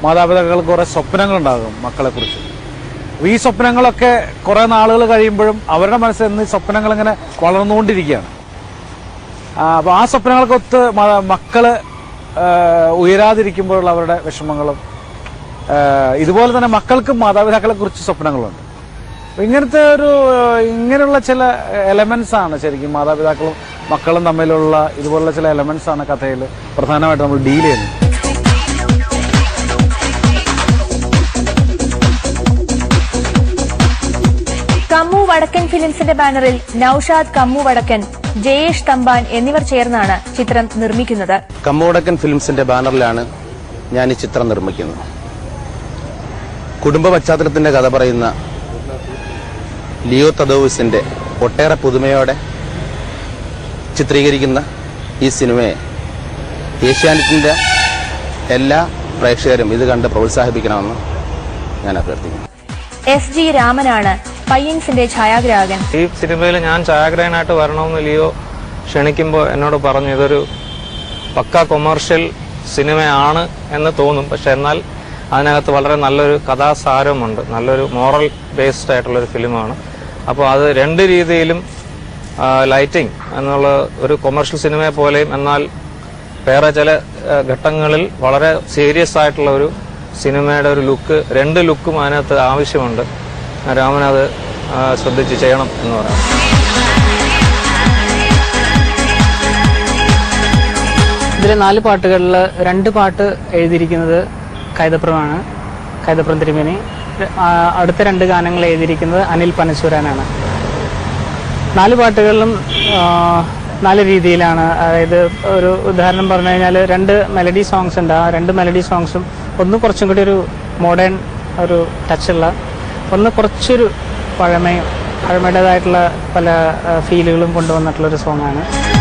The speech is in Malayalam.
മാതാപിതാക്കൾക്ക് കുറേ സ്വപ്നങ്ങളുണ്ടാകും മക്കളെക്കുറിച്ച് അപ്പോൾ ഈ സ്വപ്നങ്ങളൊക്കെ കുറേ നാളുകൾ കഴിയുമ്പോഴും അവരുടെ മനസ്സിൽ നിന്ന് ഈ സ്വപ്നങ്ങൾ ഇങ്ങനെ വളർന്നുകൊണ്ടിരിക്കുകയാണ് അപ്പോൾ ആ സ്വപ്നങ്ങൾക്കൊത്ത് മ- മക്കള് ആ, ഉയരാതിരിക്കുമ്പോഴുള്ള അവരുടെ വിഷമങ്ങളും ആ, ഇതുപോലെ തന്നെ മക്കൾക്കും മാതാപിതാക്കളെ കുറിച്ച് സ്വപ്നങ്ങളുണ്ട് അപ്പൊ ഇങ്ങനത്തെ ഒരു ആ, ഇങ്ങനെയുള്ള ചില എലമെന്റ്സ് ആണ് ശരിക്കും മാതാപിതാക്കളും മക്കളും തമ്മിലുള്ള ഇതുപോലുള്ള ചില എലമെന്റ്സ് ആണ് കഥയിൽ പ്രധാനമായിട്ട് നമ്മൾ ഡീൽ ചെയ്യുന്നത് കമ്മു വടക്കൻ ഫിലിംസിന്റെ ബാനറിൽ നൌഷാദ് കമ്മു വടക്കൻ ജയേഷ് തമ്പാൻ എന്നിവർ ചേർന്നാണ് ചിത്രം നിർമ്മിക്കുന്നത് കമ്മോടക്കൻ ഫിലിംസിന്റെ ബാനറിലാണ് ഞാൻ ഈ ചിത്രം നിർമ്മിക്കുന്നത് കുടുംബ പശ്ചാത്തലത്തിന്റെ കഥ പറയുന്ന ലിയോ തദോവിസിന്റെ ഒട്ടേറെ പുതുമയോടെ ചിത്രീകരിക്കുന്ന ഈ സിനിമയെ ഏഷ്യാനെറ്റിന്റെ എല്ലാ പ്രേക്ഷകരും ഇത് കണ്ട് പ്രോത്സാഹിപ്പിക്കണമെന്ന് ഞാൻ അഭ്യർത്ഥിക്കുന്നു എസ് ജി രാമനാണ് പയ്യൻസിന്റെ ഛായാഗ്രാഹകൻ ഈ സിനിമയിൽ ഞാൻ ഛായാഗ്രഹനായിട്ട് വരണമെന്ന് ലിയോ ക്ഷണിക്കുമ്പോൾ എന്നോട് പറഞ്ഞു ഇതൊരു പക്ക കൊമേർഷ്യൽ സിനിമയാണ് എന്ന് തോന്നും പക്ഷെ എന്നാൽ അതിനകത്ത് വളരെ നല്ലൊരു കഥാസാരമുണ്ട് നല്ലൊരു മോറൽ ബേസ്ഡ് ആയിട്ടുള്ളൊരു ഫിലിമാണ് അപ്പോൾ അത് രണ്ട് രീതിയിലും ലൈറ്റിംഗ് എന്നുള്ള ഒരു കൊമേർഷ്യൽ സിനിമയെ പോലെയും എന്നാൽ വേറെ ചില ആ, ഘട്ടങ്ങളിൽ വളരെ സീരിയസ് ആയിട്ടുള്ള ഒരു സിനിമയുടെ ഒരു ലുക്ക് രണ്ട് ലുക്കും അതിനകത്ത് ആവശ്യമുണ്ട് രാമൻ അത് ആ, ശ്രദ്ധിച്ച് ചെയ്യണം എന്ന് പറയാം ഇതിലെ നാല് പാട്ടുകളിൽ രണ്ട് പാട്ട് എഴുതിയിരിക്കുന്നത് കൈതപ്രമാണ് കൈതപ്രം തിരുമേനി ആ, അടുത്ത രണ്ട് ഗാനങ്ങൾ എഴുതിയിരിക്കുന്നത് അനിൽ പനശൂരാനാണ് നാല് പാട്ടുകളിലും ആ, നാല് രീതിയിലാണ് അതായത് ഒരു ഉദാഹരണം പറഞ്ഞു കഴിഞ്ഞാൽ രണ്ട് മെലഡി സോങ്സ് ഉണ്ട് ആ രണ്ട് മെലഡി സോങ്സും ഒന്ന് കുറച്ചും കൂടി ഒരു മോഡേൺ ഒരു ടച്ചുള്ള ഒന്ന് കുറച്ചൊരു പഴമയും പഴമയുടേതായിട്ടുള്ള പല ഫീലുകളും കൊണ്ടുവന്നിട്ടുള്ളൊരു സോങ്ങാണ്